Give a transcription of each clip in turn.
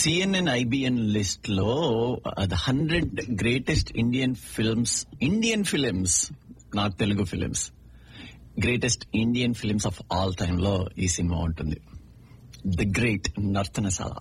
CNN IBN list లో the hundred greatest Indian films Indian films not Telugu films greatest Indian films of all time లో ఈ cinema ఉంటుంది the great Nartanasala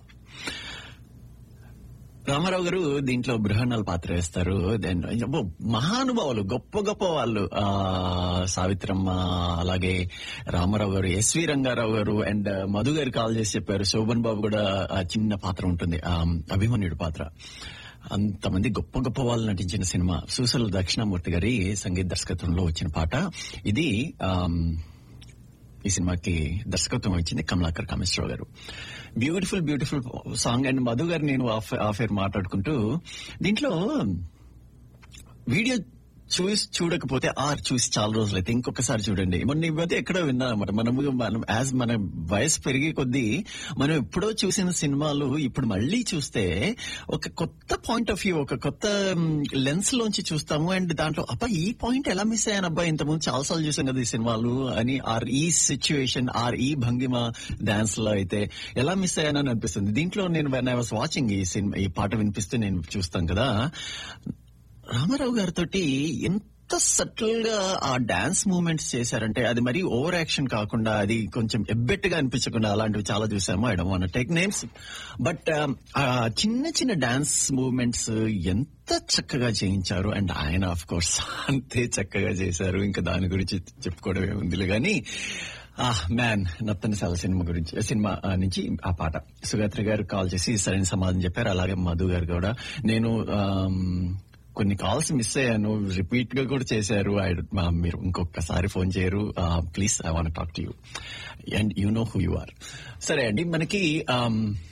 Ramarao గారు దీంట్లో బృహన్నల పాత్ర వేస్తారు దెన్ అబ్బో, మహానుభావులు గొప్ప గొప్ప వాళ్ళు ఆ సావిత్రమ్మ అలాగే రామారావు గారు ఎస్వి రంగారావు గారు అండ్ మధు గారు కాల్ చేసి చెప్పారు శోభన్ బాబు కూడా ఆ చిన్న పాత్ర ఉంటుంది ఆ అభిమన్యుడి పాత్ర అంతమంది గొప్ప గొప్ప వాళ్ళు నటించిన సినిమా సూసల దక్షిణామూర్తి గారి సంగీత దర్శకత్వంలో వచ్చిన పాట ఇది ఆమ్, ఈ సినిమాకి దర్శకత్వం వచ్చింది Kamalakar Kameswararao garu beautiful beautiful song and Madhu garu నేను ఆఫ్ ఆఫేర్ మాట్లాడుకుంటూ దీంట్లో వీడియో చూసి చూడకపోతే ఆర్ చూసి చాలా రోజులు అయితే ఇంకొకసారి చూడండి మొన్న ఈ మధ్య ఎక్కడో విన్నా అనమాట మనము మనం యాజ్ మన వయసు పెరిగే కొద్దీ మనం ఎప్పుడో చూసిన సినిమాలు ఇప్పుడు మళ్ళీ చూస్తే ఒక కొత్త పాయింట్ ఆఫ్ వ్యూ ఒక కొత్త లెన్స్ లోంచి చూస్తాము అండ్ దాంట్లో అబ్బా ఈ పాయింట్ ఎలా మిస్ అయ్యాను అబ్బా ఇంతకుముందు చాలా సార్లు చూసాం కదా ఈ సినిమాలు అని ఆర్ ఈ సిచ్యువేషన్ ఆర్ ఈ భంగిమ డాన్స్ లో అయితే ఎలా మిస్ అయ్యానని అనిపిస్తుంది దీంట్లో నేను వెన్ ఐ వాస్ వాచింగ్ ఈ సినిమా ఈ పాట వినిపిస్తే నేను చూస్తాం కదా రామారావు గారితో ఎంత సటిల్ గా ఆ డాన్స్ మూమెంట్స్ చేశారంటే అది మరీ ఓవర్ యాక్షన్ కాకుండా అది కొంచెం ఎబ్బెట్టుగా అనిపించకుండా అలాంటివి చాలా చూసాము I don't take names but ఆ చిన్న చిన్న డాన్స్ మూమెంట్స్ ఎంత చక్కగా చేయించారు అండ్ ఆయన ఆఫ్ కోర్స్ అంతే చక్కగా చేశారు ఇంకా దాని గురించి చెప్పుకోవడమే ఉందిలే కానీ ఆ మ్యాన్ నత్తనశాల సినిమా గురించి సినిమా ఆ, నుంచి ఆ పాట సుగాత్రి గారు కాల్ చేసి సరైన సమాధానం చెప్పారు అలాగే మధు గారు కూడా నేను ఆమ్, కొన్ని కాల్స్ మిస్ అయ్యాను రిపీట్ గా కూడా చేశారు I- మా మీరు ఇంకొకసారి ఫోన్ చేయరు please I want talk to you and you know who you are సరే అండి మనకి ఆమ్,